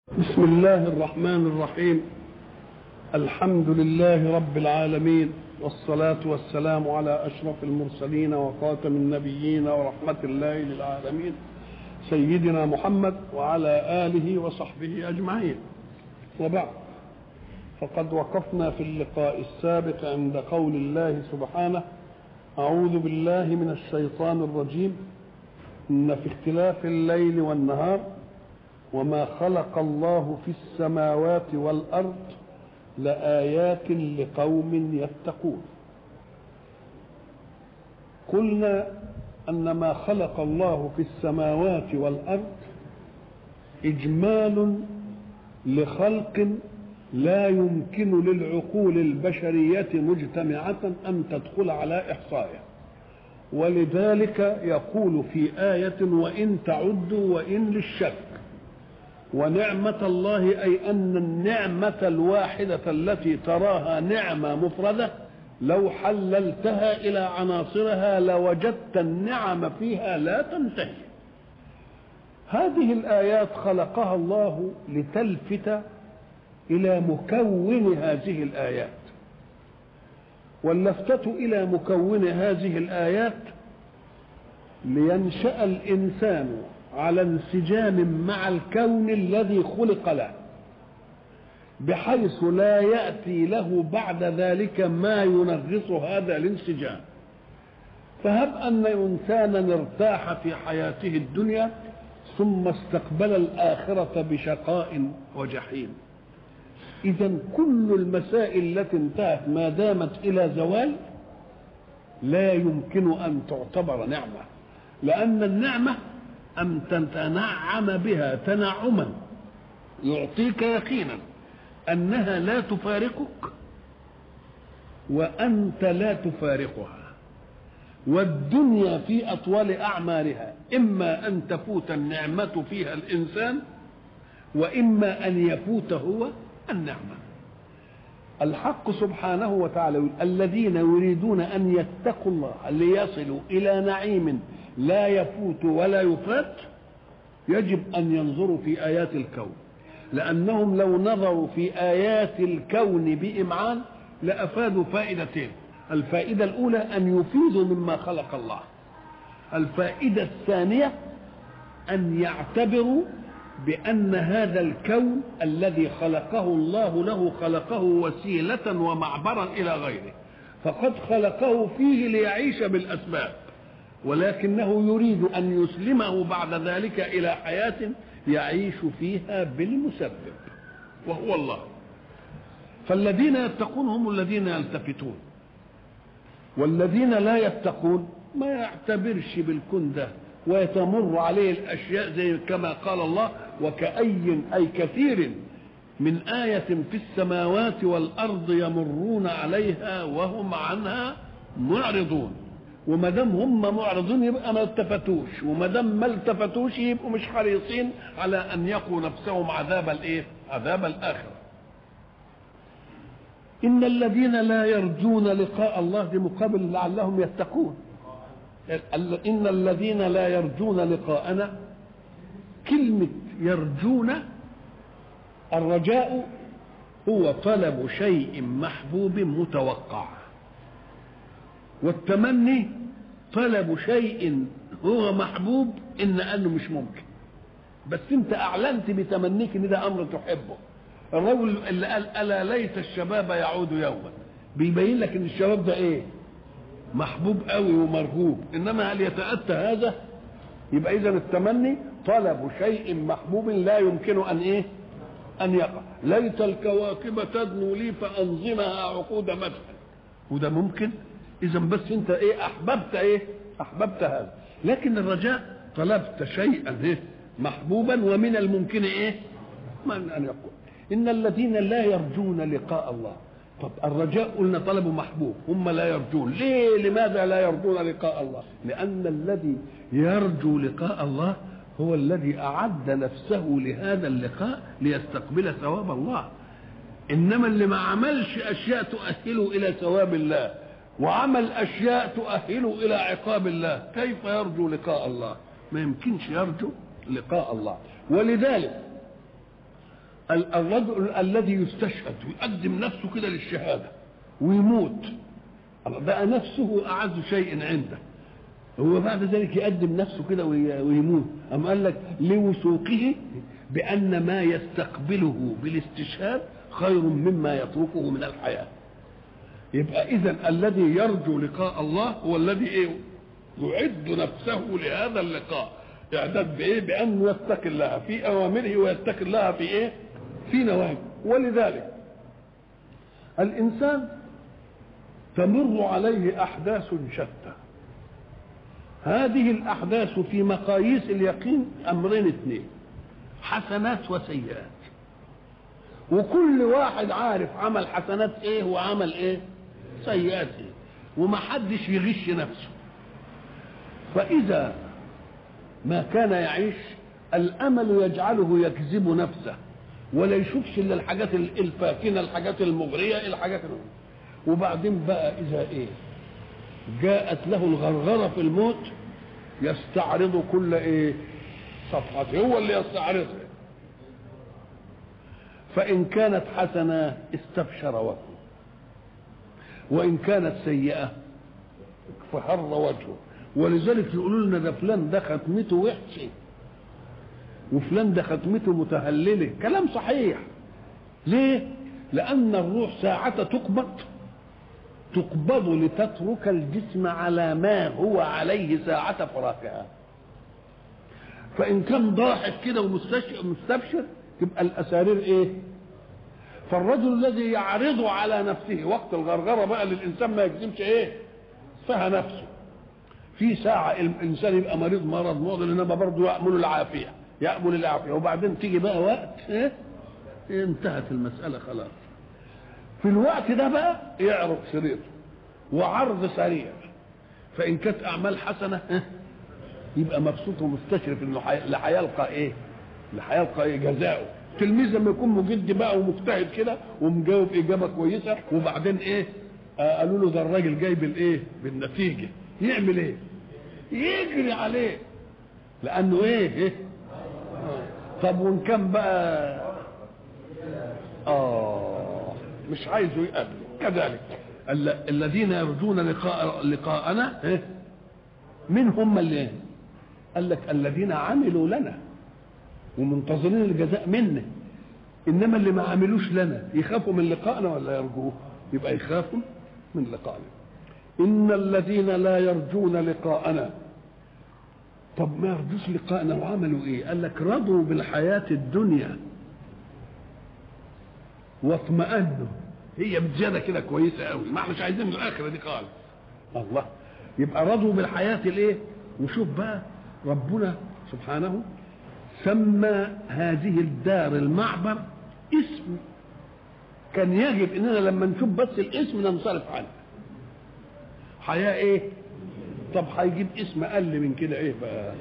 بسم الله الرحمن الرحيم الحمد لله رب العالمين والصلاة والسلام على أشرف المرسلين وخاتم النبيين ورحمة الله للعالمين سيدنا محمد وعلى آله وصحبه أجمعين وبعد فقد وقفنا في اللقاء السابق عند قول الله سبحانه أعوذ بالله من الشيطان الرجيم إن في اختلاف الليل والنهار وما خلق الله في السماوات والارض لايات لقوم يتقون قلنا ان ما خلق الله في السماوات والارض اجمال لخلق لا يمكن للعقول البشريه مجتمعه ان تدخل على احصائه ولذلك يقول في ايه وان تعدوا وان للشك ونعمة الله أي أن النعمة الواحدة التي تراها نعمة مفردة لو حللتها إلى عناصرها لوجدت النعم فيها لا تنتهي هذه الآيات خلقها الله لتلفت إلى مكون هذه الآيات واللفتة إلى مكون هذه الآيات لينشأ الإنسان على انسجام مع الكون الذي خلق له بحيث لا ياتي له بعد ذلك ما ينغص هذا الانسجام فهب ان انسانا ارتاح في حياته الدنيا ثم استقبل الاخره بشقاء وجحيم اذا كل المسائل التي انتهت ما دامت الى زوال لا يمكن ان تعتبر نعمه لان النعمه أن تتنعم بها تنعما يعطيك يقينا أنها لا تفارقك وأنت لا تفارقها والدنيا في أطوال أعمارها إما أن تفوت النعمة فيها الإنسان وإما أن يفوت هو النعمة الحق سبحانه وتعالى يقول الذين يريدون أن يتقوا الله ليصلوا إلى نعيم لا يفوت ولا يفات يجب ان ينظروا في ايات الكون لانهم لو نظروا في ايات الكون بامعان لافادوا فائدتين الفائده الاولى ان يفيدوا مما خلق الله الفائده الثانيه ان يعتبروا بان هذا الكون الذي خلقه الله له خلقه وسيله ومعبرا الى غيره فقد خلقه فيه ليعيش بالاسباب ولكنه يريد ان يسلمه بعد ذلك الى حياه يعيش فيها بالمسبب وهو الله فالذين يتقون هم الذين يلتفتون والذين لا يتقون ما يعتبرش بالكون ده ويتمر عليه الاشياء زي كما قال الله وكأي اي كثير من آية في السماوات والأرض يمرون عليها وهم عنها معرضون وما دام هم معرضون يبقى ما التفتوش وما دام ما التفتوش يبقوا مش حريصين على ان يقوا نفسهم عذاب الايه؟ عذاب الاخره. ان الذين لا يرجون لقاء الله دي مقابل لعلهم يتقون. ان الذين لا يرجون لقاءنا كلمه يرجون الرجاء هو طلب شيء محبوب متوقع. والتمني طلب شيء هو محبوب ان انه مش ممكن بس انت اعلنت بتمنيك ان ده امر تحبه الرجل اللي قال الا ليت الشباب يعود يوما بيبين لك ان الشباب ده ايه محبوب قوي ومرغوب انما هل يتاتى هذا يبقى اذا التمني طلب شيء محبوب لا يمكن ان ايه ان يقع ليت الكواكب تدنو لي فانظمها عقود مدح وده ممكن اذا بس انت ايه احببت ايه احببت هذا لكن الرجاء طلبت شيئا ايه محبوبا ومن الممكن ايه من ان يقول ان الذين لا يرجون لقاء الله طب الرجاء قلنا طلبوا محبوب هم لا يرجون ليه لماذا لا يرجون لقاء الله لان الذي يرجو لقاء الله هو الذي اعد نفسه لهذا اللقاء ليستقبل ثواب الله انما اللي ما عملش اشياء تؤهله الى ثواب الله وعمل اشياء تؤهله الى عقاب الله كيف يرجو لقاء الله ما يمكنش يرجو لقاء الله ولذلك ال- الرجل الذي يستشهد ويقدم نفسه كده للشهاده ويموت الله بقى نفسه اعز شيء عنده هو بعد ذلك يقدم نفسه كده وي- ويموت أم قال لك لوثوقه بأن ما يستقبله بالاستشهاد خير مما يتركه من الحياة يبقى إذا الذي يرجو لقاء الله هو الذي إيه يعد نفسه لهذا اللقاء إعداد بإيه بأنه يتقي الله في أوامره ويتقي الله في إيه في نواهيه ولذلك الإنسان تمر عليه أحداث شتى هذه الأحداث في مقاييس اليقين أمرين اثنين حسنات وسيئات وكل واحد عارف عمل حسنات ايه وعمل ايه سيئات ايه ومحدش يغش نفسه فإذا ما كان يعيش الأمل يجعله يكذب نفسه ولا يشوفش إلا الحاجات الفاكنة الحاجات المغرية الحاجات المغرية. وبعدين بقى إذا إيه جاءت له الغرغرة في الموت يستعرض كل ايه صفحته هو اللي يستعرضها فإن كانت حسنة استبشر وجهه وإن كانت سيئة فهر وجهه ولذلك يقولوا لنا ده فلان ده ختمته وحشة وفلان ده ختمته متهللة كلام صحيح ليه؟ لأن الروح ساعة تقبض تقبض لتترك الجسم على ما هو عليه ساعة فراقها فإن كان ضاحك كده ومستبشر تبقى الأسارير إيه؟ فالرجل الذي يعرض على نفسه وقت الغرغرة بقى للإنسان ما يكذبش إيه؟ فيها نفسه في ساعة الإنسان يبقى مريض مرض معضل إنما برضه يأمل العافية يأمل العافية وبعدين تيجي بقى وقت إيه؟ انتهت المسألة خلاص في الوقت ده بقى يعرض سرير وعرض سريع فان كانت اعمال حسنه يبقى مبسوط ومستشرف انه اللي هيلقى ايه؟ اللي هيلقى ايه جزاؤه تلميذ لما يكون مجد بقى ومجتهد كده ومجاوب اجابه كويسه وبعدين ايه؟ آه قالوا له ده الراجل جاي بالايه؟ بالنتيجه يعمل ايه؟ يجري عليه لانه ايه؟ إيه؟ طب وان كان بقى اه مش عايزه يقابله كذلك الذين يرجون لقاء لقاءنا إيه؟ من هم اللي إيه؟ قال لك الذين عملوا لنا ومنتظرين الجزاء منا انما اللي ما عملوش لنا يخافوا من لقائنا ولا يرجوه يبقى يخافوا من لقائنا ان الذين لا يرجون لقاءنا طب ما يرجوش لقائنا وعملوا ايه قال لك رضوا بالحياه الدنيا واطمأنوا هي بزياده كده كويسه قوي ما احناش عايزين الاخره دي خالص الله يبقى رضوا بالحياه الايه وشوف بقى ربنا سبحانه سمى هذه الدار المعبر اسم كان يجب اننا لما نشوف بس الاسم ننصرف عنه حياه ايه طب هيجيب اسم اقل من كده ايه بقى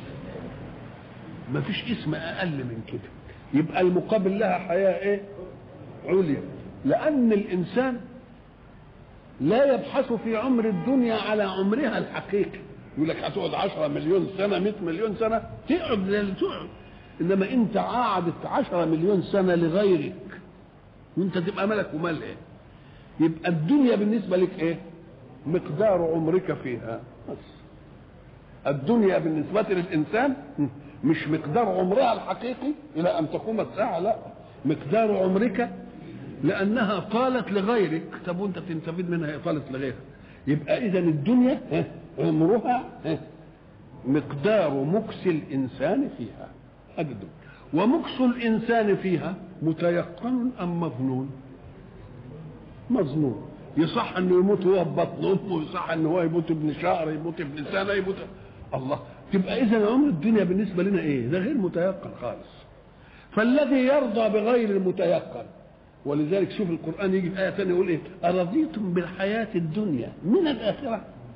ما فيش اسم اقل من كده يبقى المقابل لها حياه ايه عليا لأن الإنسان لا يبحث في عمر الدنيا على عمرها الحقيقي يقول لك هتقعد 10 مليون سنة 100 مليون سنة تقعد زي تقعد إنما أنت قعدت 10 مليون سنة لغيرك وأنت تبقى ملك ومال إيه؟ يبقى الدنيا بالنسبة لك إيه؟ مقدار عمرك فيها بس الدنيا بالنسبة للإنسان مش مقدار عمرها الحقيقي إلى أن تقوم الساعة لا مقدار عمرك لانها طالت لغيرك طب وانت بتستفيد منها هي طالت لغيرك يبقى اذا الدنيا عمرها مقدار مكس الانسان فيها اجد ومكس الانسان فيها متيقن ام مظنون مظنون يصح انه يموت وهو ببطن امه يصح انه هو يموت ابن شهر يموت ابن سنه يموت الله تبقى اذا عمر الدنيا بالنسبه لنا ايه ده غير متيقن خالص فالذي يرضى بغير المتيقن ولذلك شوف القرآن يجي في آية ثانية يقول إيه أرضيتم بالحياة الدنيا من الآخرة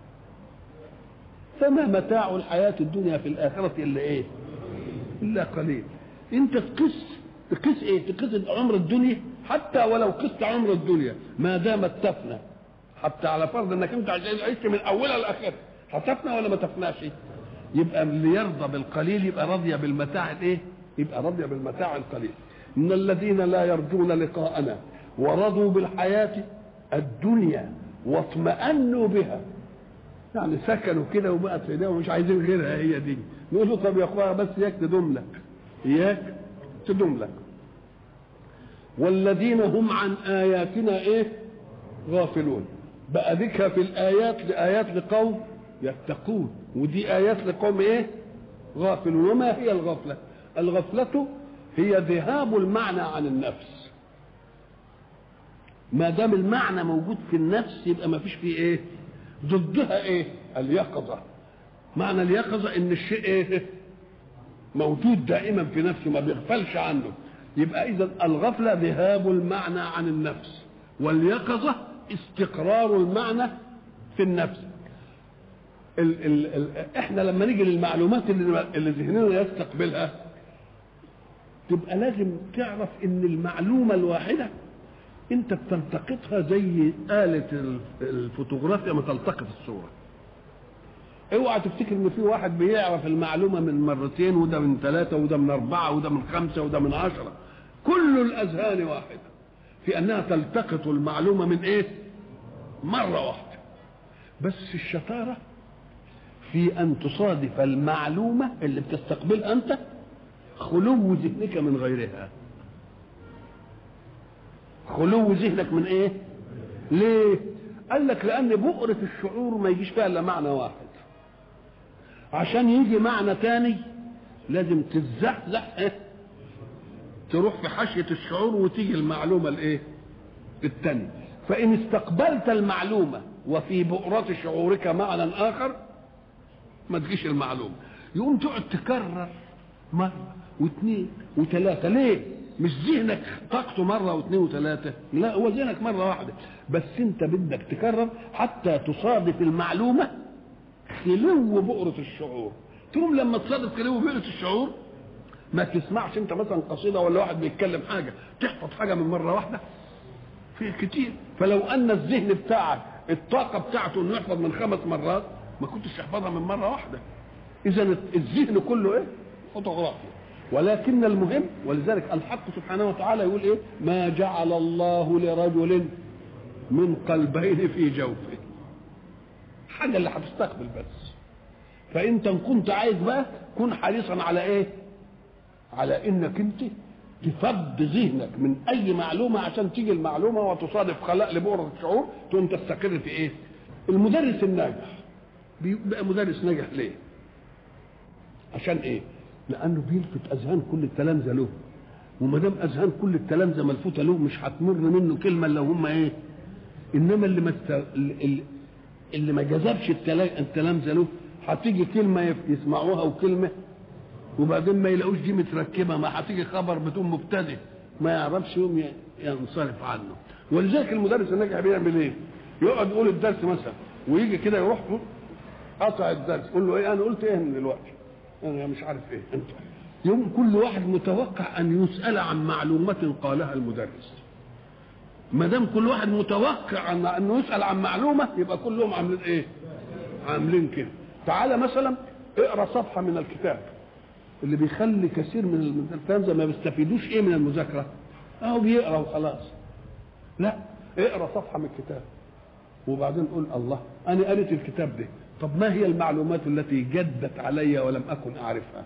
فما متاع الحياة الدنيا في الآخرة إلا إيه إلا قليل أنت تقيس تقيس إيه تقيس عمر الدنيا حتى ولو قست عمر الدنيا ما دامت تفنى حتى على فرض انك انت عشت من اولها لاخرها هتفنى ولا ما تفناش يبقى اللي يرضى بالقليل يبقى راضي بالمتاع الايه يبقى راضي بالمتاع القليل ان الذين لا يرجون لقاءنا ورضوا بالحياه الدنيا واطمأنوا بها يعني سكنوا كده وبقت في ايديهم ومش عايزين غيرها هي دي نقول له طب يا اخويا بس اياك تدوم لك اياك تدوم لك والذين هم عن اياتنا ايه غافلون بقى ذكر في الايات لايات لقوم يتقون ودي ايات لقوم ايه غافلون وما هي الغفله الغفله هي ذهاب المعنى عن النفس ما دام المعنى موجود في النفس يبقى ما فيش فيه ايه ضدها ايه اليقظه معنى اليقظه ان الشيء ايه موجود دائما في نفسه ما بيغفلش عنه يبقى اذا الغفله ذهاب المعنى عن النفس واليقظه استقرار المعنى في النفس ال ال ال احنا لما نيجي للمعلومات اللي, اللي ذهننا يستقبلها تبقى لازم تعرف ان المعلومه الواحده انت بتلتقطها زي آلة الفوتوغرافيا ما تلتقط الصورة اوعى تفتكر ان في واحد بيعرف المعلومة من مرتين وده من ثلاثة وده من أربعة وده من خمسة وده من عشرة كل الأذهان واحدة في أنها تلتقط المعلومة من إيه؟ مرة واحدة بس الشطارة في أن تصادف المعلومة اللي بتستقبلها أنت خلو ذهنك من غيرها خلو ذهنك من ايه ليه قال لك لان بؤرة الشعور ما يجيش فيها الا معنى واحد عشان يجي معنى تاني لازم تتزحزح ايه تروح في حاشية الشعور وتيجي المعلومة الايه التانية فإن استقبلت المعلومة وفي بؤرة شعورك معنى آخر ما تجيش المعلومة يقوم تقعد تكرر مرة واثنين وثلاثة ليه؟ مش ذهنك طاقته مره واثنين وثلاثه لا هو ذهنك مره واحده بس انت بدك تكرر حتى تصادف المعلومه خلو بؤره الشعور تقوم لما تصادف خلو بؤره الشعور ما تسمعش انت مثلا قصيده ولا واحد بيتكلم حاجه تحفظ حاجه من مره واحده في كتير فلو ان الذهن بتاعك الطاقه بتاعته انه يحفظ من خمس مرات ما كنتش تحفظها من مره واحده اذا الذهن كله ايه فوتوغرافيا ولكن المهم ولذلك الحق سبحانه وتعالى يقول ايه ما جعل الله لرجل من قلبين في جوفه حاجة اللي هتستقبل بس فانت ان كنت عايز بقى كن حريصا على ايه على انك انت تفض ذهنك من اي معلومة عشان تيجي المعلومة وتصادف خلاء لبؤرة الشعور تقوم تستقر في ايه المدرس الناجح بيبقى مدرس ناجح ليه عشان ايه لانه بيلفت اذهان كل التلامذه له وما دام اذهان كل التلامذه ملفوته له مش هتمر منه كلمه الا هم ايه انما اللي ما اللي, اللي ما جذبش التلامذه له هتيجي كلمه يسمعوها وكلمه وبعدين ما يلاقوش دي متركبه ما هتيجي خبر بدون مبتدئ ما يعرفش يوم ينصرف عنه ولذلك المدرس الناجح بيعمل ايه؟ يقعد يقول الدرس مثلا ويجي كده يروح قطع الدرس يقول له ايه انا قلت ايه من دلوقتي؟ انا مش عارف ايه انت يوم كل واحد متوقع ان يسال عن معلومه قالها المدرس ما دام كل واحد متوقع ان انه يسال عن معلومه يبقى كلهم عاملين ايه عاملين كده تعالى مثلا اقرا صفحه من الكتاب اللي بيخلي كثير من التلامذه ما بيستفيدوش ايه من المذاكره اهو بيقرا وخلاص لا اقرا صفحه من الكتاب وبعدين قول الله انا قريت الكتاب ده طب ما هي المعلومات التي جدت علي ولم اكن اعرفها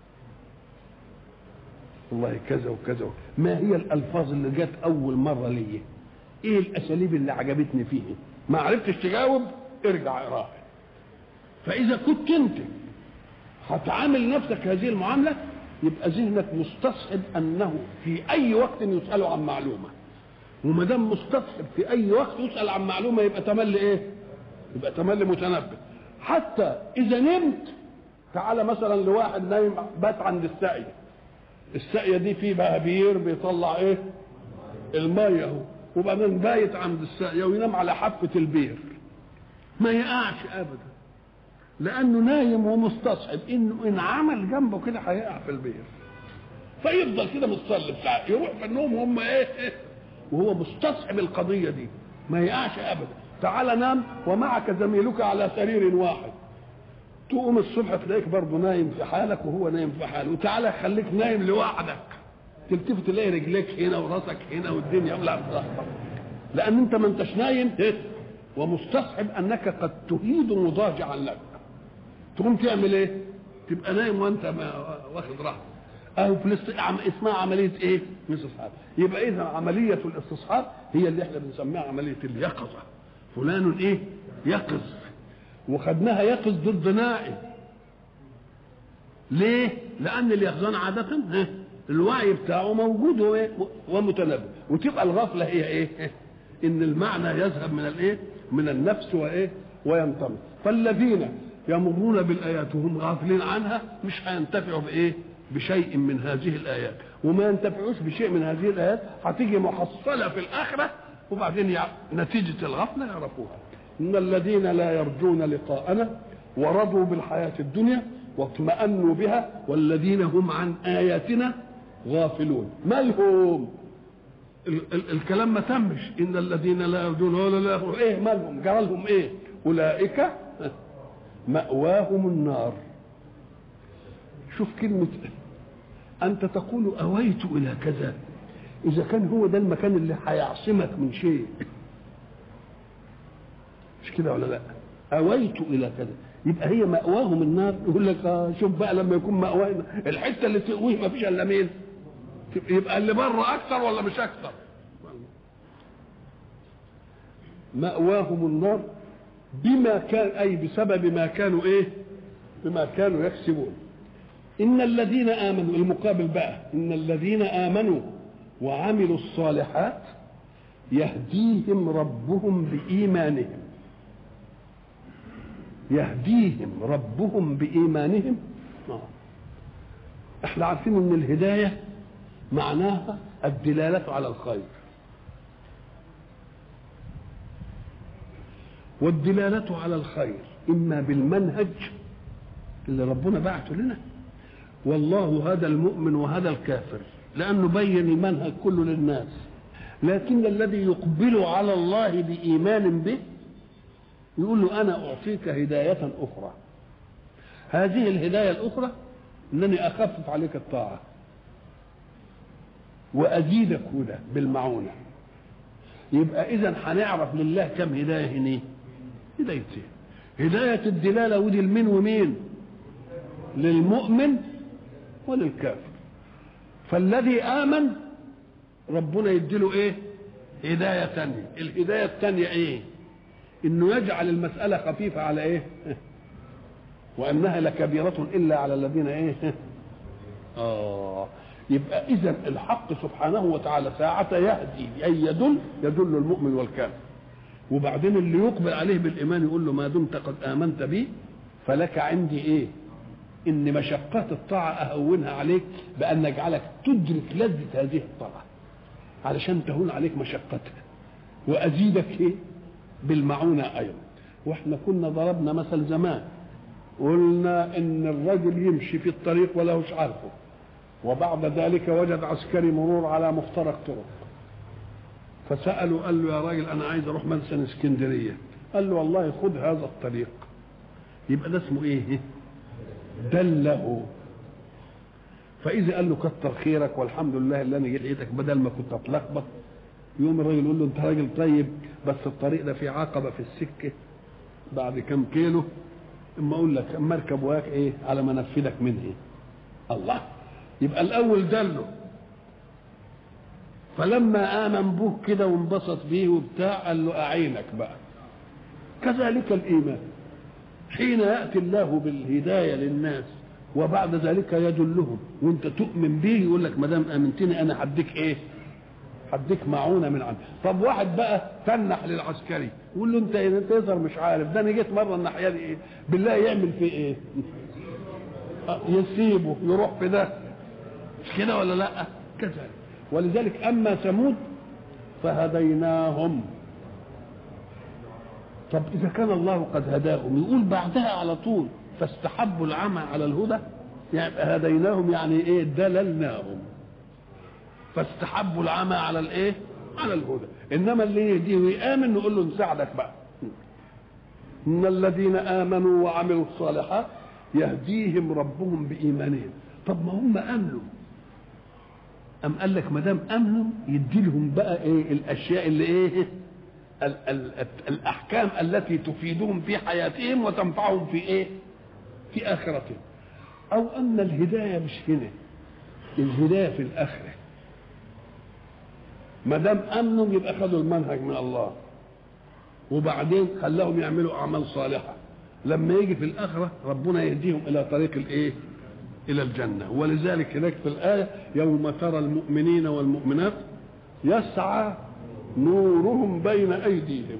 والله كذا وكذا ما هي الالفاظ اللي جت اول مره لي ايه الاساليب اللي عجبتني فيه ما عرفتش تجاوب ارجع اقراها فاذا كنت انت هتعامل نفسك هذه المعامله يبقى ذهنك مستصحب انه في اي وقت يسال عن معلومه وما دام مستصحب في اي وقت يسال عن معلومه يبقى تملي ايه يبقى تملي متنبه حتى اذا نمت تعالى مثلا لواحد نايم بات عند الساقيه الساقيه دي في بهبير بيطلع ايه الميه اهو وبعدين بايت عند الساقيه وينام على حافه البير ما يقعش ابدا لانه نايم ومستصحب انه ان عمل جنبه كده هيقع في البير فيفضل كده متصلي بتاع يروح في النوم هم ايه وهو مستصحب القضيه دي ما يقعش ابدا تعال نام ومعك زميلك على سرير واحد تقوم الصبح تلاقيك برضه نايم في حالك وهو نايم في حاله وتعالى خليك نايم لوحدك تلتفت تلاقي رجليك هنا وراسك هنا والدنيا لا بتحصل لان انت ما انتش نايم ومستصحب انك قد تهيد مضاجعا لك تقوم تعمل ايه تبقى نايم وانت ما واخد راحه اهو اسمها عمليه ايه استصحاب يبقى اذا عمليه الاستصحاب هي اللي احنا بنسميها عمليه اليقظه فلان ايه يقظ وخدناها يقظ ضد نائم ليه لان اليقظان عاده الوعي بتاعه موجود ومتنبه وتبقى الغفله هي ايه ان المعنى يذهب من الايه من النفس وايه وينطمس فالذين يمرون بالايات وهم غافلين عنها مش هينتفعوا بايه بشيء من هذه الايات وما ينتفعوش بشيء من هذه الايات هتيجي محصله في الاخره وبعدين يع... نتيجه الغفله يعرفوها ان الذين لا يرجون لقاءنا ورضوا بالحياه الدنيا واطمأنوا بها والذين هم عن آياتنا غافلون ما لهم ال- ال- الكلام ما تمش ان الذين لا يرجون ولا لا يخرجون ايه مالهم جرى لهم ايه اولئك مأواهم النار شوف كلمة أنت تقول أويت إلى كذا إذا كان هو ده المكان اللي هيعصمك من شيء مش كده ولا لا أويت إلى كذا يبقى هي مأواهم النار يقول لك آه شوف بقى لما يكون مأواهم الحتة اللي تقويه ما فيش إلا مين يبقى اللي بره أكثر ولا مش أكثر مأواهم النار بما كان أي بسبب ما كانوا إيه بما كانوا يكسبون إن الذين آمنوا المقابل بقى إن الذين آمنوا وعملوا الصالحات يهديهم ربهم بإيمانهم يهديهم ربهم بإيمانهم آه. احنا عارفين ان الهداية معناها الدلالة على الخير والدلالة على الخير إما بالمنهج اللي ربنا بعته لنا والله هذا المؤمن وهذا الكافر لأنه بين المنهج كله للناس لكن الذي يقبل على الله بإيمان به يقول له أنا أعطيك هداية أخرى هذه الهداية الأخرى أنني أخفف عليك الطاعة وأزيدك هدى بالمعونة يبقى إذا هنعرف لله كم هداية هنا هدايتين هداية الدلالة ودي لمين ومين للمؤمن وللكافر فالذي آمن ربنا يديله ايه هداية تانية الهداية التانية ايه انه يجعل المسألة خفيفة على ايه وانها لكبيرة الا على الذين ايه اه يبقى اذا الحق سبحانه وتعالى ساعة يهدي اي يدل يدل المؤمن والكافر وبعدين اللي يقبل عليه بالايمان يقول له ما دمت قد امنت بي فلك عندي ايه ان مشقات الطاعه اهونها عليك بان نجعلك تدرك لذه هذه الطاعه علشان تهون عليك مشقتها وازيدك ايه بالمعونه ايضا واحنا كنا ضربنا مثل زمان قلنا ان الرجل يمشي في الطريق ولا هوش عارفه وبعد ذلك وجد عسكري مرور على مفترق طرق فسأله قال له يا راجل أنا عايز أروح منسن اسكندرية قال له والله خذ هذا الطريق يبقى ده اسمه إيه؟ دله فإذا قال له كتر خيرك والحمد لله اللي أنا جيت لقيتك بدل ما كنت أتلخبط يوم الراجل يقول له أنت راجل طيب بس الطريق ده فيه عقبة في السكة بعد كم كيلو اما اقول لك اما اركب وياك ايه على ما انفذك منه إيه؟ الله يبقى الاول دله فلما امن به كده وانبسط بيه وبتاع قال له اعينك بقى كذلك الايمان حين ياتي الله بالهدايه للناس وبعد ذلك يدلهم وانت تؤمن به يقول لك ما دام امنتني انا هديك ايه؟ هديك معونه من عندي طب واحد بقى تنح للعسكري يقول له انت انت يظهر مش عارف ده انا جيت مره الناحيه دي ايه؟ بالله يعمل فيه ايه؟ يسيبه يروح في ده مش كده ولا لا؟ كذلك ولذلك اما ثمود فهديناهم طب اذا كان الله قد هداهم يقول بعدها على طول فاستحبوا العمى على الهدى يعني هديناهم يعني ايه دللناهم فاستحبوا العمى على الايه على الهدى انما اللي يهديه ويامن نقول له نساعدك بقى ان الذين امنوا وعملوا الصالحات يهديهم ربهم بايمانهم طب ما هم امنوا أم قال لك ما دام امنوا يدي لهم بقى ايه الاشياء اللي ايه ال ال الاحكام التي تفيدهم في حياتهم وتنفعهم في ايه في اخرتهم او ان الهدايه مش هنا الهدايه في الاخره ما دام امنوا يبقى خدوا المنهج من الله وبعدين خلاهم يعملوا اعمال صالحه لما يجي في الاخره ربنا يهديهم الى طريق الايه الى الجنه ولذلك هناك في الايه يوم ترى المؤمنين والمؤمنات يسعى نورهم بين ايديهم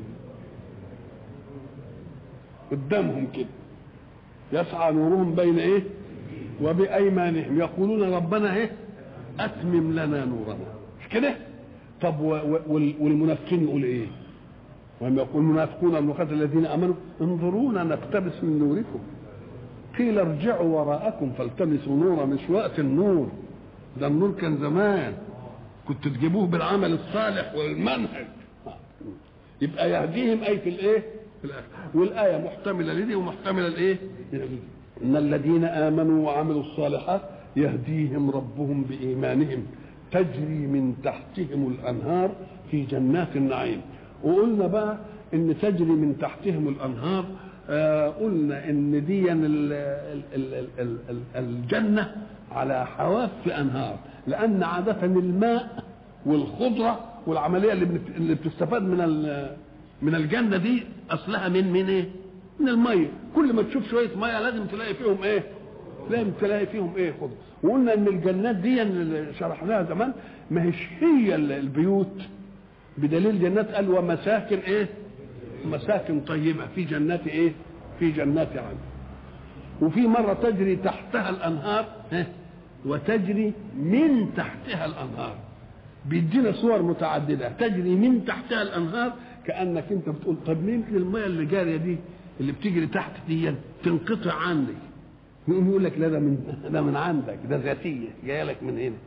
قدامهم كده يسعى نورهم بين ايه وبايمانهم يقولون ربنا ايه اتمم لنا نورنا مش كده طب والمنافقين يقول ايه وهم يقول المنافقون المخاطر الذين امنوا انظرونا نقتبس من نوركم قيل ارجعوا وراءكم فالتمسوا نورا مش وقت النور ده النور كان زمان كنت تجيبوه بالعمل الصالح والمنهج يبقى يهديهم اي في الايه في الآية. والايه محتمله لدي ومحتمله لايه ان الذين امنوا وعملوا الصالحات يهديهم ربهم بايمانهم تجري من تحتهم الانهار في جنات النعيم وقلنا بقى ان تجري من تحتهم الانهار آه قلنا ان دي ال ال ال ال ال الجنه على حواف انهار لان عاده الماء والخضره والعمليه اللي اللي بتستفاد من من الجنه دي اصلها من من ايه؟ من الميه كل ما تشوف شويه ميه لازم تلاقي فيهم ايه؟ لازم تلاقي فيهم ايه خضره وقلنا ان الجنات دي اللي شرحناها زمان ما هيش هي البيوت بدليل جنات قال ومساكن ايه مساكن طيبة في جنات ايه في جنات عدن وفي مرة تجري تحتها الأنهار إيه؟ وتجري من تحتها الأنهار بيدينا صور متعددة تجري من تحتها الأنهار كأنك أنت بتقول طب يمكن المية اللي جارية دي اللي بتجري تحت دي تنقطع عني يقوم يقول لك لا ده من ده من عندك ده ذاتية جاية لك من هنا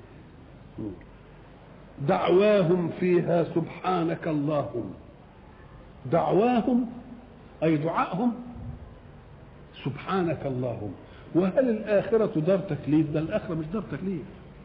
دعواهم فيها سبحانك اللهم دعواهم أي دعائهم سبحانك اللهم وهل الآخرة دار تكليف ده الآخرة مش دار تكليف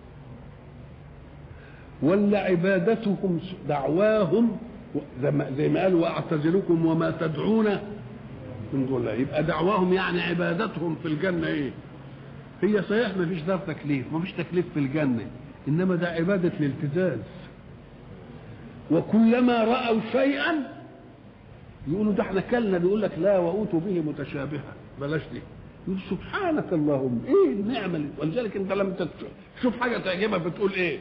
ولا عبادتهم دعواهم زي ما قال واعتزلكم وما تدعون من دون الله يبقى دعواهم يعني عبادتهم في الجنة ايه هي صحيح ما فيش دار تكليف ما فيش تكليف في الجنة انما ده عبادة الالتزاز وكلما رأوا شيئا يقولوا ده احنا كلنا بيقول لك لا واوتوا به متشابها بلاش دي يقول سبحانك اللهم ايه النعمه اللي ولذلك انت لما تشوف حاجه تعجبك بتقول ايه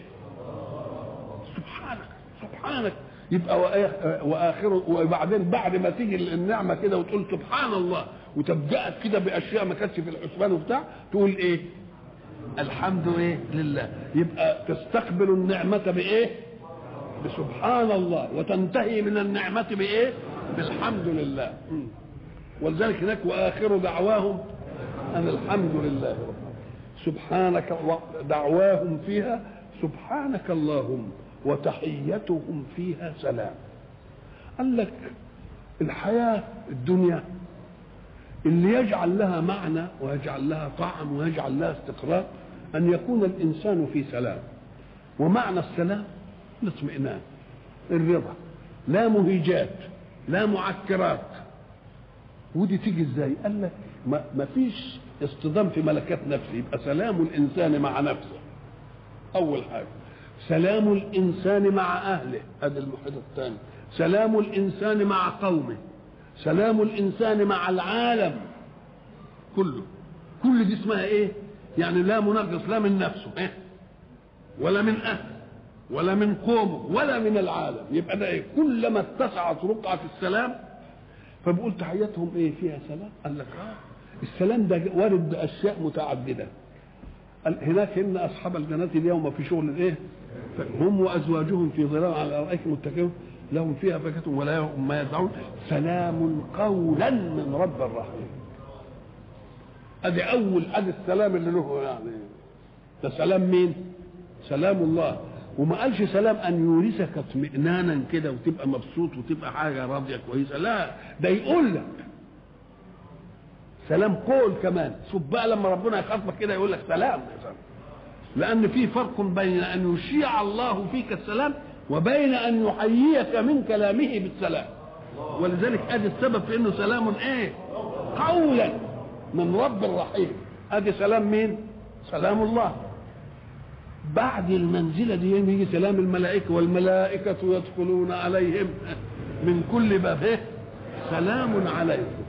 سبحانك سبحانك يبقى واخره وبعدين بعد ما تيجي النعمه كده وتقول سبحان الله وتبدأك كده باشياء ما كانتش في الحسبان وبتاع تقول ايه الحمد ايه لله يبقى تستقبل النعمه بايه بسبحان الله وتنتهي من النعمه بايه بالحمد لله ولذلك هناك واخر دعواهم ان الحمد لله سبحانك دعواهم فيها سبحانك اللهم وتحيتهم فيها سلام قال لك الحياه الدنيا اللي يجعل لها معنى ويجعل لها طعم ويجعل لها استقرار ان يكون الانسان في سلام ومعنى السلام الاطمئنان الرضا لا مهيجات لا معكرات ودي تيجي ازاي قال لك ما فيش اصطدام في ملكات نفسه يبقى سلام الانسان مع نفسه اول حاجه سلام الانسان مع اهله هذا المحيط الثاني سلام الانسان مع قومه سلام الانسان مع العالم كله كل دي اسمها ايه يعني لا منغص لا من نفسه إيه؟ ولا من اهله ولا من قومه ولا من العالم يبقى ده ايه كلما اتسعت رقعة السلام فبقول تحياتهم ايه فيها سلام قال لك اه السلام ده وارد باشياء متعدده هناك ان اصحاب الجنات اليوم في شغل ايه هم وازواجهم في ظلال على الارائك متكئون لهم فيها فاكهه ولا هم ما يدعون سلام قولا من رب الرحيم ادي اول ادي السلام اللي له يعني ده سلام مين سلام الله وما قالش سلام ان يورثك اطمئنانا كده وتبقى مبسوط وتبقى حاجه راضيه كويسه لا ده يقول لك سلام قول كمان شوف بقى لما ربنا يخاطبك كده يقول لك سلام لأن في فرق بين أن يشيع الله فيك السلام وبين أن يحييك من كلامه بالسلام ولذلك ادي السبب في انه سلام ايه قولا من رب رحيم ادي سلام مين سلام الله بعد المنزله دي يجي سلام الملائكه والملائكه يدخلون عليهم من كل باب ايه سلام عليكم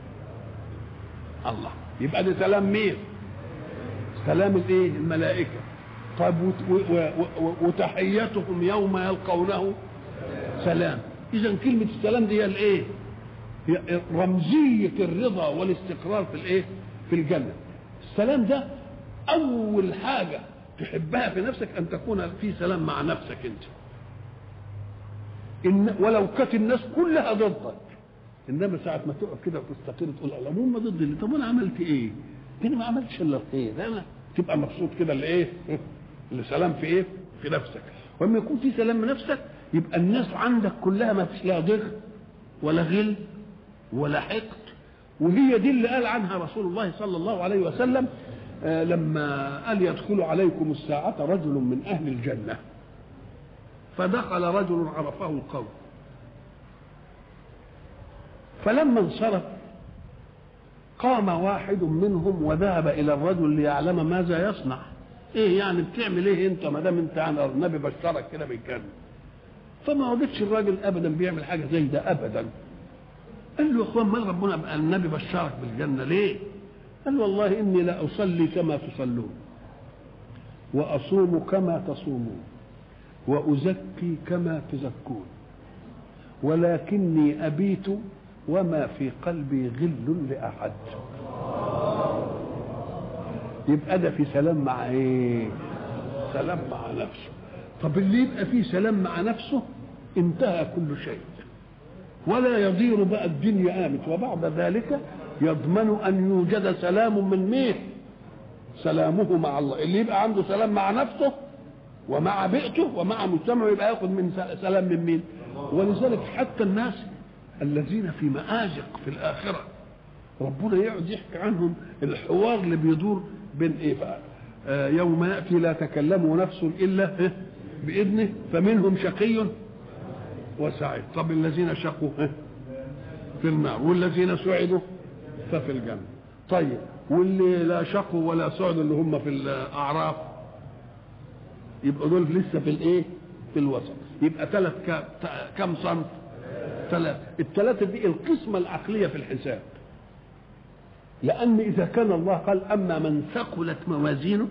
الله يبقى ده سلام مين سلام الايه الملائكه طيب وتحيتهم يوم يلقونه سلام اذا كلمه السلام دي هي الايه هي رمزيه الرضا والاستقرار في الايه في الجنه السلام ده اول حاجه تحبها في نفسك ان تكون في سلام مع نفسك انت إن ولو كانت الناس كلها ضدك انما ساعه ما تقعد كده وتستقر تقول العموم ما ضد طب انا عملت ايه؟ انا ما عملتش الا الخير انا تبقى مبسوط كده لايه؟ لسلام في ايه؟ في نفسك ولما يكون في سلام من نفسك يبقى الناس عندك كلها ما فيش لها ضغط ولا غل ولا حقد وهي دي اللي قال عنها رسول الله صلى الله عليه وسلم آه لما قال يدخل عليكم الساعة رجل من أهل الجنة فدخل رجل عرفه القوم فلما انصرف قام واحد منهم وذهب إلى الرجل ليعلم ماذا يصنع ايه يعني بتعمل ايه انت ما دام انت عن النبي بشرك كده بالجنه فما وجدش الراجل ابدا بيعمل حاجه زي ده ابدا قال له يا اخوان ما ربنا النبي بشرك بالجنه ليه؟ قال والله اني لا اصلي كما تصلون واصوم كما تصومون وازكي كما تزكون ولكني ابيت وما في قلبي غل لاحد يبقى ده في سلام مع ايه سلام مع نفسه طب اللي يبقى فيه سلام مع نفسه انتهى كل شيء ولا يضير بقى الدنيا قامت وبعد ذلك يضمن ان يوجد سلام من مين سلامه مع الله اللي يبقى عنده سلام مع نفسه ومع بيئته ومع مجتمعه يبقى ياخذ من سلام من مين ولذلك حتى الناس الذين في مآزق في الآخرة ربنا يقعد يحكي عنهم الحوار اللي بيدور بين ايه بقى آه يوم ياتي لا تكلم نفس الا إيه؟ باذنه فمنهم شقي وسعيد طب الذين شقوا إيه؟ في النار والذين سعدوا ففي الجنه طيب واللي لا شقوا ولا سعدوا اللي هم في الاعراف يبقى دول لسه في الايه في الوسط يبقى ثلاث كم صنف ثلاث الثلاثه دي القسمه العقليه في الحساب لأن إذا كان الله قال أما من ثقلت موازينه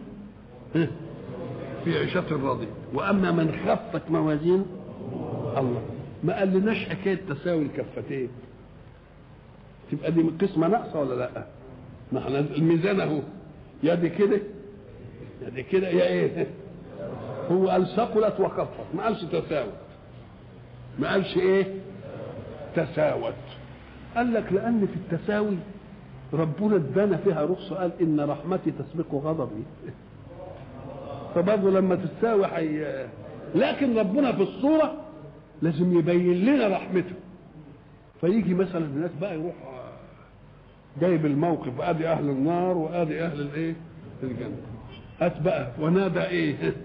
في عيشة راضية وأما من خفت موازينه الله ما قال لناش حكاية تساوي الكفتين تبقى دي قسمة ناقصة ولا لا؟ ما احنا الميزان اهو يا دي كده يا دي كده يا ايه؟ هو قال ثقلت وخفت ما قالش تساوت ما قالش ايه؟ تساوت قال لك لأن في التساوي ربنا ادانا فيها رخصة قال إن رحمتي تسبق غضبي فبرضه لما تستاوي حي... لكن ربنا في الصورة لازم يبين لنا رحمته فيجي مثلا الناس بقى يروح جايب الموقف ادي اهل النار وادي اهل الايه الجنه هات بقى ونادى ايه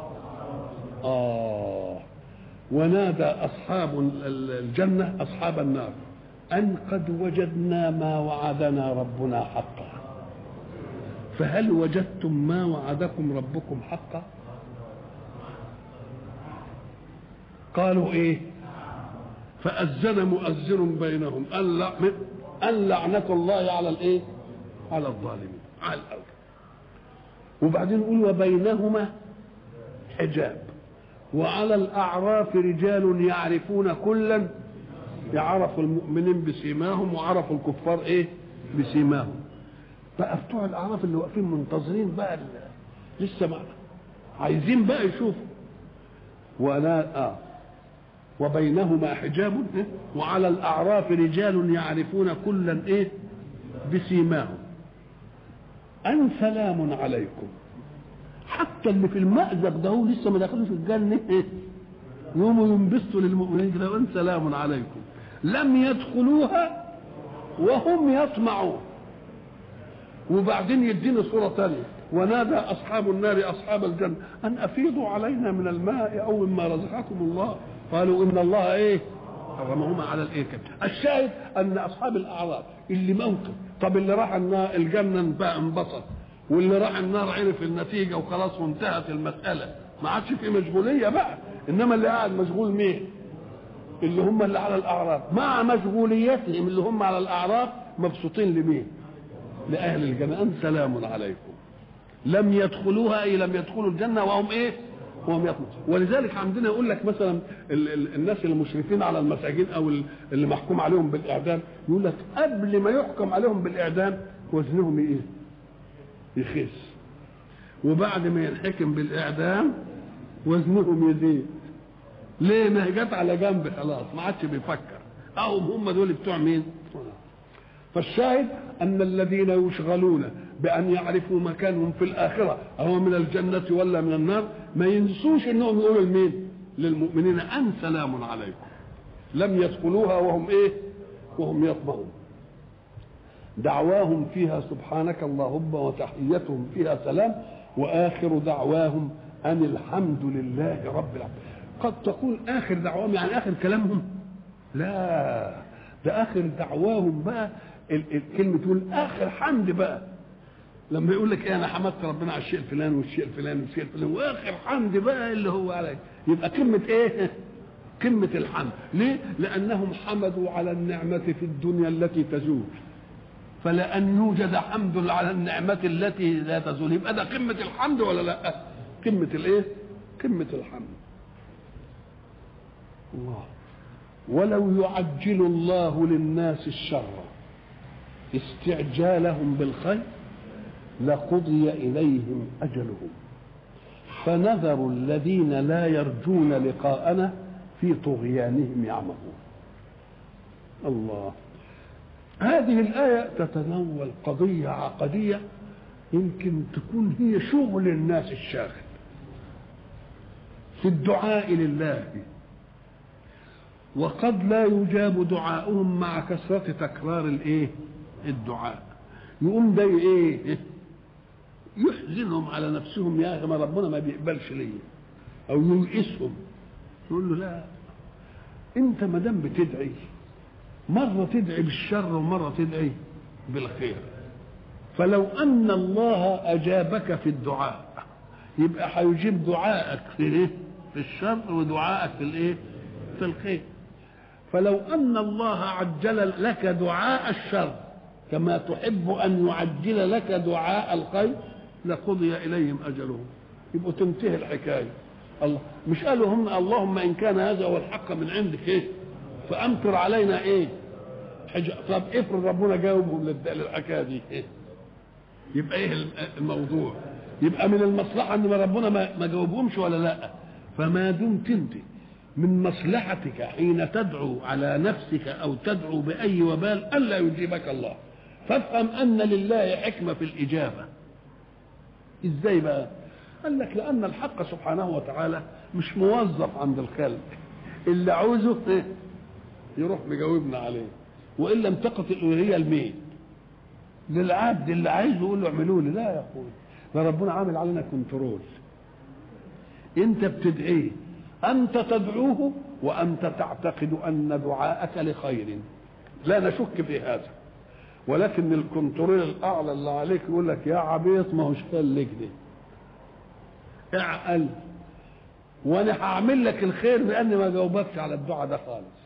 اه ونادى اصحاب الجنه اصحاب النار أن قد وجدنا ما وعدنا ربنا حقا فهل وجدتم ما وعدكم ربكم حقا قالوا ايه فأذن مؤذن بينهم أن لعنة الله على الايه على الظالمين على الأول وبعدين يقول وبينهما حجاب وعلى الأعراف رجال يعرفون كلا يعرفوا المؤمنين بسيماهم وعرفوا الكفار ايه بسيماهم بقى بتوع الاعراف اللي واقفين منتظرين بقى لسه ما عايزين بقى يشوفوا ولا اه وبينهما حجاب إيه؟ وعلى الاعراف رجال يعرفون كلا ايه بسيماهم ان سلام عليكم حتى اللي في المأزق ده هو لسه ما دخلوش الجنه ايه يوم ينبسطوا للمؤمنين كده وان سلام عليكم لم يدخلوها وهم يطمعون وبعدين يدينا صورة ثانية ونادى اصحاب النار اصحاب الجنه ان افيضوا علينا من الماء او مما رزقكم الله قالوا ان الله ايه حرمهما على الايه الشاهد ان اصحاب الاعراف اللي موقف طب اللي راح النار الجنه بقى انبسط واللي راح النار عرف النتيجه وخلاص وانتهت المساله ما عادش في مشغوليه بقى انما اللي قاعد مشغول مين اللي هم اللي على الاعراف مع مشغوليتهم اللي هم على الاعراف مبسوطين لمين لاهل الجنه ان سلام عليكم لم يدخلوها اي لم يدخلوا الجنه وهم ايه وهم يطمع ولذلك عندنا يقول لك مثلا ال ال الناس المشرفين على المساجين او اللي محكوم عليهم بالاعدام يقول لك قبل ما يحكم عليهم بالاعدام وزنهم ايه يخس وبعد ما ينحكم بالاعدام وزنهم يزيد ليه ما هي جت على جنب خلاص ما عادش بيفكر او هم دول بتوع مين فالشاهد ان الذين يشغلون بان يعرفوا مكانهم في الاخره هو من الجنه ولا من النار ما ينسوش انهم يقولوا لمين للمؤمنين ان سلام عليكم لم يدخلوها وهم ايه وهم يطمعون دعواهم فيها سبحانك اللهم وتحيتهم فيها سلام واخر دعواهم ان الحمد لله رب العالمين قد تقول اخر دعواهم يعني اخر كلامهم لا ده اخر دعواهم بقى الكلمه تقول اخر حمد بقى لما يقول لك ايه انا حمدت ربنا على الشيء الفلاني والشيء الفلاني والشيء الفلاني واخر حمد بقى اللي هو عليك يبقى كلمه ايه كلمة الحمد ليه؟ لأنهم حمدوا على النعمة في الدنيا التي تزول فلأن يوجد حمد على النعمة التي لا تزول يبقى ده قمة الحمد ولا لا؟ قمة الإيه؟ قمة الحمد الله ولو يعجل الله للناس الشر استعجالهم بالخير لقضي إليهم أجلهم فنذر الذين لا يرجون لقاءنا في طغيانهم يعمهون الله هذه الآية تتناول قضية عقدية يمكن تكون هي شغل الناس الشاغل في الدعاء لله وقد لا يجاب دعاؤهم مع كثرة تكرار الايه الدعاء يقوم ده ايه يحزنهم على نفسهم يا اخي ما ربنا ما بيقبلش ليا او ييئسهم يقول له لا انت ما دام بتدعي مره تدعي بالشر ومره تدعي بالخير فلو ان الله اجابك في الدعاء يبقى هيجيب دعائك في ايه في الشر ودعائك في الايه في الخير فلو ان الله عجل لك دعاء الشر كما تحب ان يعجل لك دعاء الخير لقضي اليهم اجلهم يبقوا تنتهي الحكايه الله مش قالوا هم اللهم ان كان هذا هو الحق من عندك ايه فامطر علينا ايه حج... طب افرض ربنا جاوبهم للحكايه دي إيه؟ يبقى ايه الموضوع يبقى من المصلحه ان ربنا ما, ما جاوبهمش ولا لا فما دمت انت من مصلحتك حين تدعو على نفسك او تدعو باي وبال الا يجيبك الله فافهم ان لله حكمه في الاجابه ازاي بقى قال لك لان الحق سبحانه وتعالى مش موظف عند الخلق اللي عاوزه إيه؟ يروح مجاوبنا عليه وان لم تقت الالوهيه لمين للعبد اللي عايزه يقول له اعملوا لي لا يا اخوي ده ربنا عامل علينا كنترول انت بتدعيه انت تدعوه وانت تعتقد ان دعاءك لخير لا نشك في هذا ولكن الكنترول الاعلى اللي عليك يقول لك يا عبيط ما هوش قال لك دي اعقل وانا هعمل لك الخير باني ما جاوبكش على الدعاء ده خالص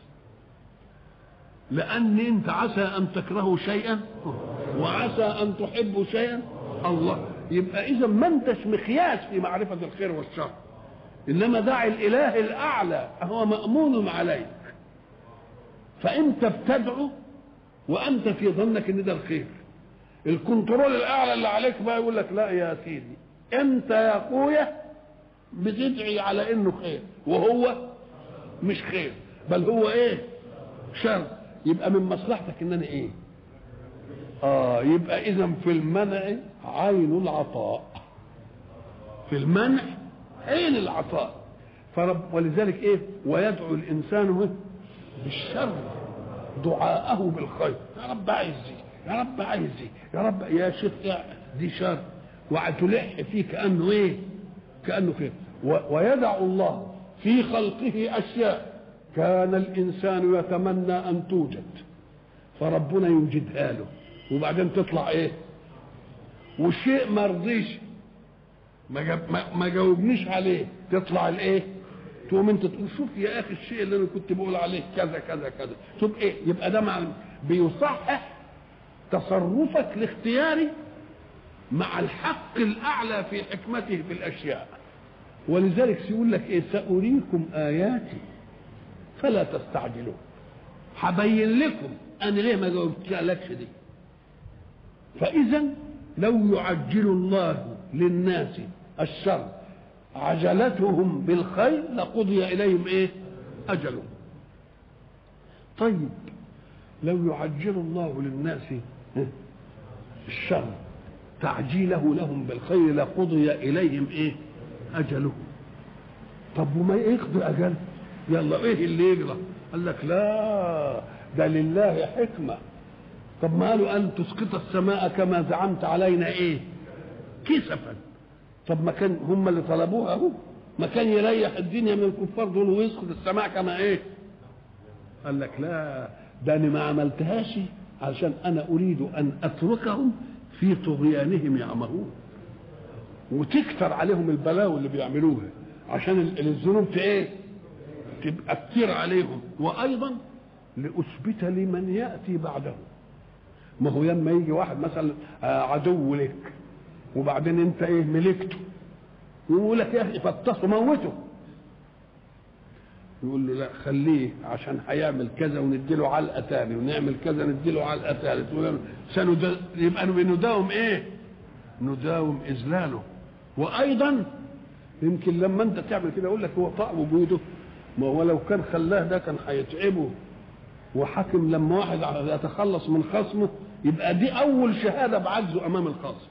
لان انت عسى ان تكرهوا شيئا وعسى ان تحبوا شيئا الله يبقى اذا ما انتش مقياس في معرفه الخير والشر انما داعي الاله الاعلى هو مامون عليك فانت بتدعو وانت في ظنك ان ده الخير الكنترول الاعلى اللي عليك بقى يقول لك لا يا سيدي انت يا اخويا بتدعي على انه خير وهو مش خير بل هو ايه شر يبقى من مصلحتك ان انا ايه اه يبقى اذا في المنع عين العطاء في المنع عين العطاء فرب ولذلك ايه ويدعو الانسان بالشر دعاءه بالخير يا رب عايز يا رب عايز يا رب يا شيخ دي شر وتلح فيه كانه ايه كانه خير ويدع الله في خلقه اشياء كان الانسان يتمنى ان توجد فربنا يوجدها له وبعدين تطلع ايه وشيء ما رضيش ما, جاب ما جاوبنيش عليه تطلع الايه تقوم انت تقول شوف يا اخي الشيء اللي انا كنت بقول عليه كذا كذا كذا شوف ايه يبقى ده مع بيصحح تصرفك الاختياري مع الحق الاعلى في حكمته في الاشياء ولذلك سيقول لك ايه ساريكم اياتي فلا تستعجلون هبين لكم انا ليه ما جاوبتلكش دي فاذا لو يعجل الله للناس الشر عجلتهم بالخير لقضي اليهم ايه اجلهم طيب لو يعجل الله للناس الشر تعجيله لهم بالخير لقضي اليهم ايه اجلهم طب وما يقضي اجل يلا ايه اللي يجرى قال لك لا ده لله حكمه طب ما قالوا ان تسقط السماء كما زعمت علينا ايه كسفا طب ما كان هم اللي طلبوها اهو ما كان يريح الدنيا من الكفار دول ويسقط السماء كما ايه قال لك لا ده انا ما عملتهاش علشان انا اريد ان اتركهم في طغيانهم يعمهون وتكتر عليهم البلاوي اللي بيعملوها عشان الذنوب ايه تبقى كتير عليهم وايضا لاثبت لمن ياتي بعده ما هو لما يجي واحد مثلا عدو لك وبعدين انت ايه ملكته يقول لك يا اخي فطسه موته يقول له لا خليه عشان هيعمل كذا ونديله علقه ثاني ونعمل كذا نديله علقه ثالث سند... يبقى بنداوم ايه؟ نداوم اذلاله وايضا يمكن لما انت تعمل كده يقول لك هو طاع وجوده ما هو لو كان خلاه ده كان هيتعبه وحاكم لما واحد يتخلص من خصمه يبقى دي اول شهاده بعجزه امام الخصم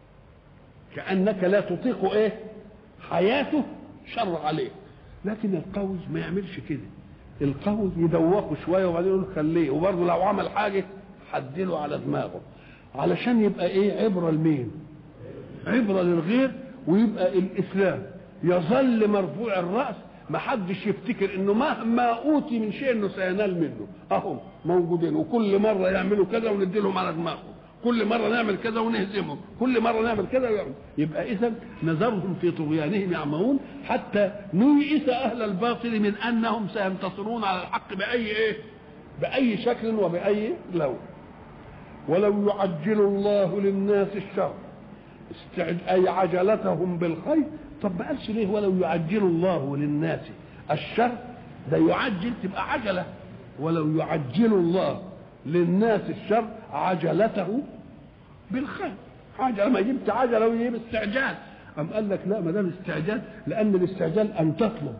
كانك لا تطيق ايه حياته شر عليه لكن القوي ما يعملش كده القوي يدوقه شويه وبعدين يقول خليه وبرضه لو عمل حاجه حدله على دماغه علشان يبقى ايه عبره لمين عبره للغير ويبقى الاسلام يظل مرفوع الراس ما حدش يفتكر انه مهما اوتي من شيء انه سينال منه اهم موجودين وكل مره يعملوا كذا وندي لهم على دماغهم كل مره نعمل كذا ونهزمهم كل مره نعمل كذا ويعمل. يبقى اذا نذرهم في طغيانهم يعمهون حتى نيئس اهل الباطل من انهم سينتصرون على الحق باي ايه باي شكل وباي لون ولو يعجل الله للناس الشر استعد اي عجلتهم بالخير طب ما قالش ليه ولو يعجل الله للناس الشر ده يعجل تبقى عجله ولو يعجل الله للناس الشر عجلته بالخير عجله ما جبت عجله ويجيب استعجال أم قال لك لا ما دام استعجال لأن الاستعجال أن تطلب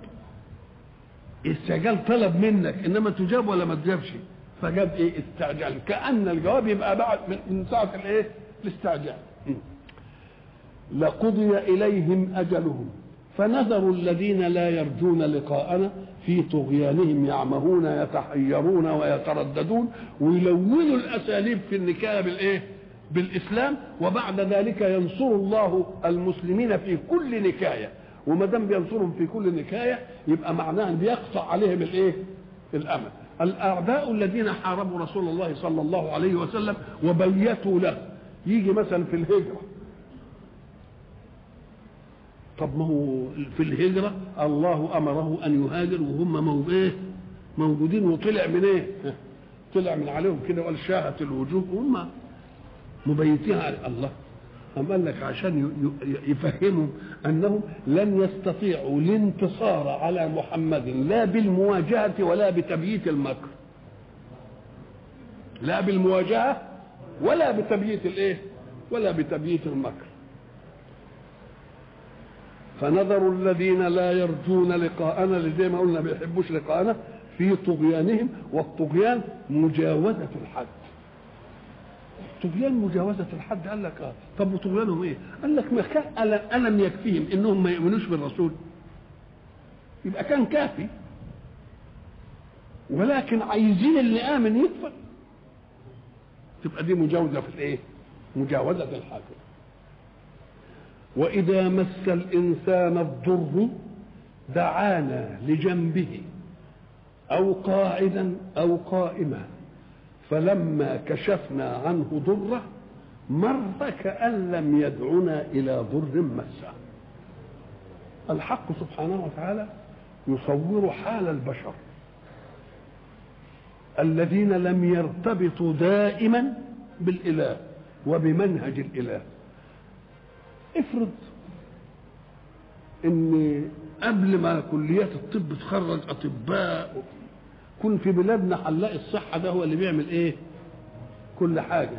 استعجال طلب منك إنما تجاب ولا ما تجابش فجاب إيه استعجال كأن الجواب يبقى بعد من ساعة الإيه الاستعجال لقضي إليهم أجلهم فنذر الذين لا يرجون لقاءنا في طغيانهم يعمهون يتحيرون ويترددون ويلونوا الاساليب في النكايه بالايه؟ بالاسلام وبعد ذلك ينصر الله المسلمين في كل نكايه وما دام بينصرهم في كل نكايه يبقى معناه ان بيقطع عليهم الايه؟ الامل. الاعداء الذين حاربوا رسول الله صلى الله عليه وسلم وبيتوا له يجي مثلا في الهجره طب ما هو في الهجرة الله أمره أن يهاجر وهم مو إيه موجودين وطلع من إيه طلع من عليهم كده وقال شاهت الوجوه وهم مبيتين على الله أم قال لك عشان يفهموا أنهم لن يستطيعوا الانتصار على محمد لا بالمواجهة ولا بتبييت المكر لا بالمواجهة ولا بتبييت الإيه ولا بتبييت المكر فنذر الذين لا يرجون لقاءنا اللي زي ما قلنا ما بيحبوش لقاءنا في طغيانهم والطغيان مجاوزة الحد طغيان مجاوزة الحد قال لك اه طب وطغيانهم ايه؟ قال لك ما كان ألم يكفيهم انهم ما يؤمنوش بالرسول يبقى كان كافي ولكن عايزين اللي آمن يكفر تبقى دي مجاوزة في الايه؟ مجاوزة الحد وإذا مس الإنسان الضر دعانا لجنبه أو قاعدا أو قائما فلما كشفنا عنه ضره مر كأن لم يدعنا إلى ضر مسه الحق سبحانه وتعالى يصور حال البشر الذين لم يرتبطوا دائما بالإله وبمنهج الإله افرض ان قبل ما كليات الطب تخرج اطباء كن في بلادنا حلاق الصحه ده هو اللي بيعمل ايه كل حاجه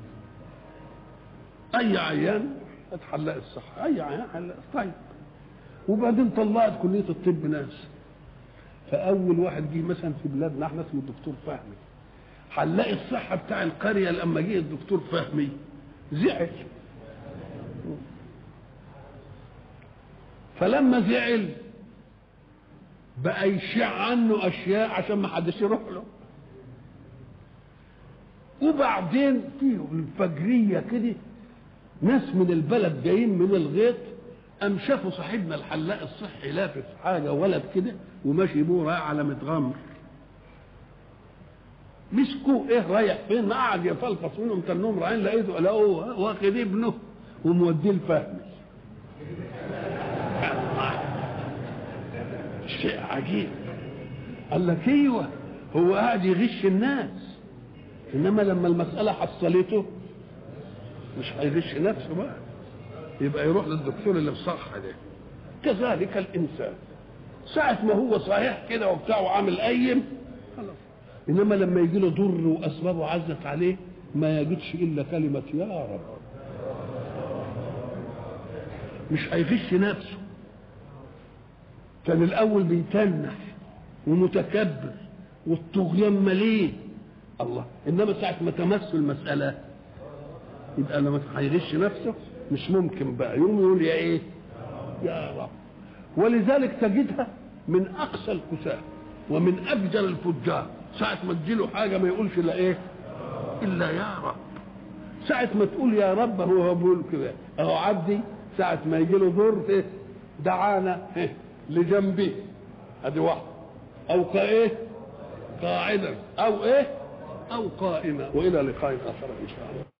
اي عيان حلاق الصحه اي عيان حلاق طيب وبعدين طلعت كليه الطب ناس فاول واحد جه مثلا في بلادنا احنا اسمه الدكتور فهمي حلاق الصحه بتاع القريه لما جه الدكتور فهمي زعل فلما زعل بقى يشيع عنه اشياء عشان ما حدش يروح له وبعدين في الفجريه كده ناس من البلد جايين من الغيط قام شافوا صاحبنا الحلاق الصحي لافف حاجه ولد كده وماشي بيه رايح على متغمر مسكوه ايه رايح فين ما قعد يفلفص منهم تنهم رايحين لقيته لقوه واخد ابنه وموديه الفهمي شيء عجيب قال لك ايوه هو قاعد يغش الناس انما لما المساله حصلته مش هيغش نفسه بقى يبقى يروح للدكتور اللي بصح ده كذلك الانسان ساعة ما هو صحيح كده وبتاع وعامل قيم خلاص انما لما يجي له ضر واسبابه عزت عليه ما يجدش الا كلمة يا رب مش هيغش نفسه كان الاول بيتنح ومتكبر والطغيان مليء الله انما ساعه ما تمس المساله يبقى لما هيغش نفسه مش ممكن بقى يقوم يقول يا ايه يا رب ولذلك تجدها من اقصى الكساه ومن افجر الفجار ساعه ما تجيله حاجه ما يقولش الا ايه الا يا رب ساعه ما تقول يا رب هو بيقول كده اهو عبدي ساعه ما يجي له ضر إيه؟ دعانا إيه؟ لجنبه ادي واحده او كايه قاعدا او ايه او قائما والى لقاء اخر ان شاء الله